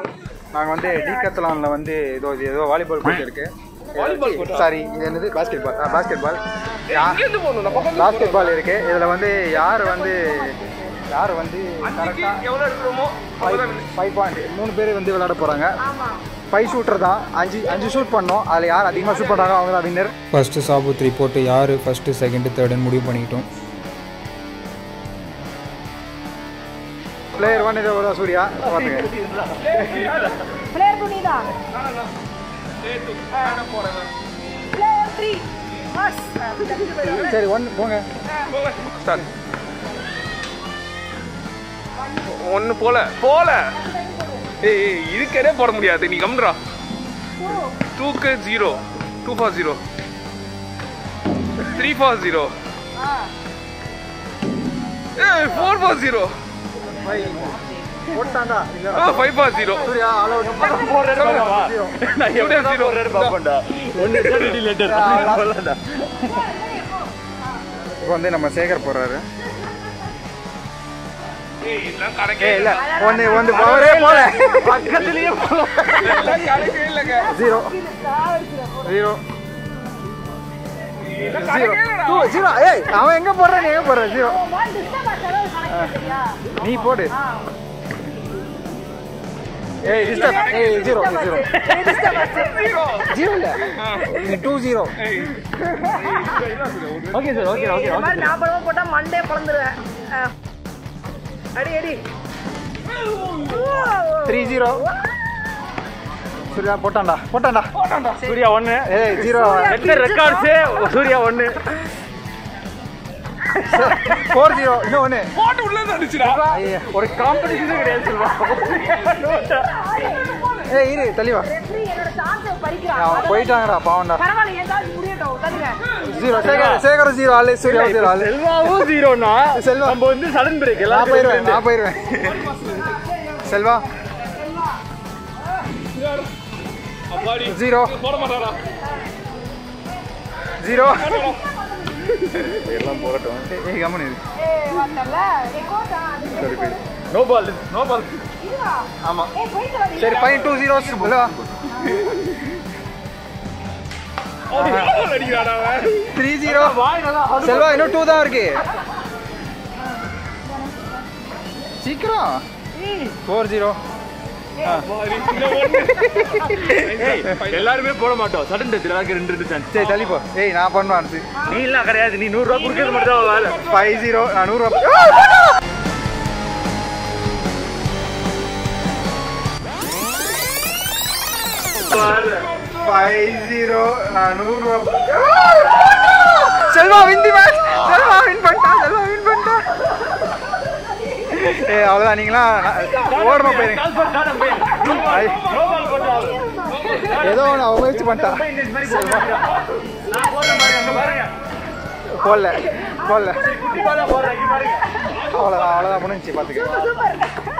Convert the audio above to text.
நாங்கள் வந்து டீகத்தலானில் வந்து ஏதோ இது ஏதோ வாலிபால் கோர்ட் இருக்கு வாலிபால் court ஆ? சாரி இது என்னது பாஸ்கெட் பால் பாஸ்கெட் பால் எங்கேருந்து போகணும் நம்ம பக்கம் பாஸ்கெட் பால் இருக்கு இதில் வந்து யார் வந்து யார் வந்து அன்னைக்கு கரெக்டாக எவ்வளோ எடுக்கிறோமோ ஃபைவ் ஃபைவ் பாயிண்ட் மூணு பேர் வந்து விளையாட போகிறாங்க ஃபைவ் ஷூட்டர் தான் அஞ்சு அஞ்சு ஷூட் பண்ணோம் அதில் யார் அதிகமாக ஷூட் பண்ணுறாங்க அவங்க தான் வின்னர் ஃபஸ்ட்டு சாபுத்ரி போட்டு யார் ஃபஸ்ட்டு செகண்டு தேர்டுன்னு முடிவு பண்ணிக்கிட்டோம் பிளேயர் ஒன் இதோ ஒரு சூர்யா பார்த்துங்க player two Neetha player three pass சரி ஒன் போங்க ஸ்டார்ட் ஒன்று போல போல ஏய் ஏய், இதுக்கே போட முடியாது நீ கம்ன்றா டூக்கு zero two for zero three for zero ஏய் ஃபோர் ஃபார் ஜீரோ போட்டாண்டா ஃபைவ் ஃபார் ஜீரோ சூர்யா அளவு இப்போ வந்து நம்ம சேகர் போடுறாரு ஏய் இதெல்லாம் கணக்கே ஏ இல்ல ஒன்று ஒன்று பவரே போல பக்கத்துலயே இதெல்லாம் கணக்கே இல்லைங்க zero zero zero two zero ஏய் அவன் எங்க போடுறான் நீ எங்க போடுற ஜீரோ ஒன் டிஸ்டர்ப் ஆச்சாலும் கணக்கு சரியா நீ போடு ஏய் டிஸ்டர்ப் ஏய் ஜீரோ ஜீரோ ஜீரோ ஜீரோ இல்ல நீ two zero okay sir okay okay இந்த மாதிரி ஞாபகமா போட்டா மண்டே பழந்துருவேன் அடி அடி த்ரீ ஜீரோ சூர்யா போட்டான்டா போட்டான்டா சூர்யா ஒன்று ஏய் ஜீரோ எத்தனை ரெக்கார்ட்ஸு சூர்யா ஒன்று ஃபோர் ஜீரோ இன்னும் ஒன்று போட்டு உள்ள அடிச்சுடா ஐயா ஒரு காம்படிஷனே கிடையாது சொல்லுவா ஏய் இரு தள்ளி வா ரெஃப்ரி என்னோட சான்ஸ் பறிக்கிறான் அவன் போயிட்டாங்கடா பாவம்டா பரவாயில்ல என் சான்ஸ் முடியட்டும் தள்ளுங்க ஜீரோ சேகர் சேகர் ஜீரோ ஆளு சூர்யா ஜீரோ ஆளு செல்வாவும் ஜீரோனா செல்வா. நம்ம வந்து சடன் பிரேக் நான் எல்லாம் போயிருவேன் நான் போயிருவேன் செல்வா அப்பாடி ஜீரோ போட மாட்டாரா ஜீரோ எல்லாம் போகட்டும் ஏய் கம்மனு இது ஏய் வந்தல்ல ஏய் கோட்டா சரி போய் நோ பால் நோ பால் இதுவா ஆமா ஏய் போயிட்டு வா சரி பையன் டூ ஜீரோ இல்லவா அடிக்கிறாடா அவன் த்ரீ ஜீரோ செல்வா இன்னும் டூ தான் இருக்கு சீக்கிரம் ஃபோர் ஜீரோ பாரு, இந்த ஒண்ணு. எல்லாருமே போட மாட்டோம் சடன் டச் எல்லாருக்கும் ரெண்டு ரெண்டு சான்ஸ் சரி தள்ளி போ ஏய் நான் பண்ணுவேன் நீ எல்லாம் கிடையாது நீ நூறுரூவா கொடுக்கறது மட்டும் தான் வேலை ஃபைவ் ஜீரோ நான் நூறுரூவா ஃபைவ் ஜீரோ நான் நூறுரூவா Selva win the match Selva win பண்ணிட்டான் செல்வா வின் பண்ணிட்டான் ஏய் அவ்வளோதான் நீங்களாம் ஓடமா போயிருங்க ஐ, ஏதோ ஒன்று அவன் முயற்சி பண்ணிட்டான் போடல போடல அவ்வளோதான் அவ்வளோதான் முடிஞ்சுச்சு பார்த்துக்க சூப்பர்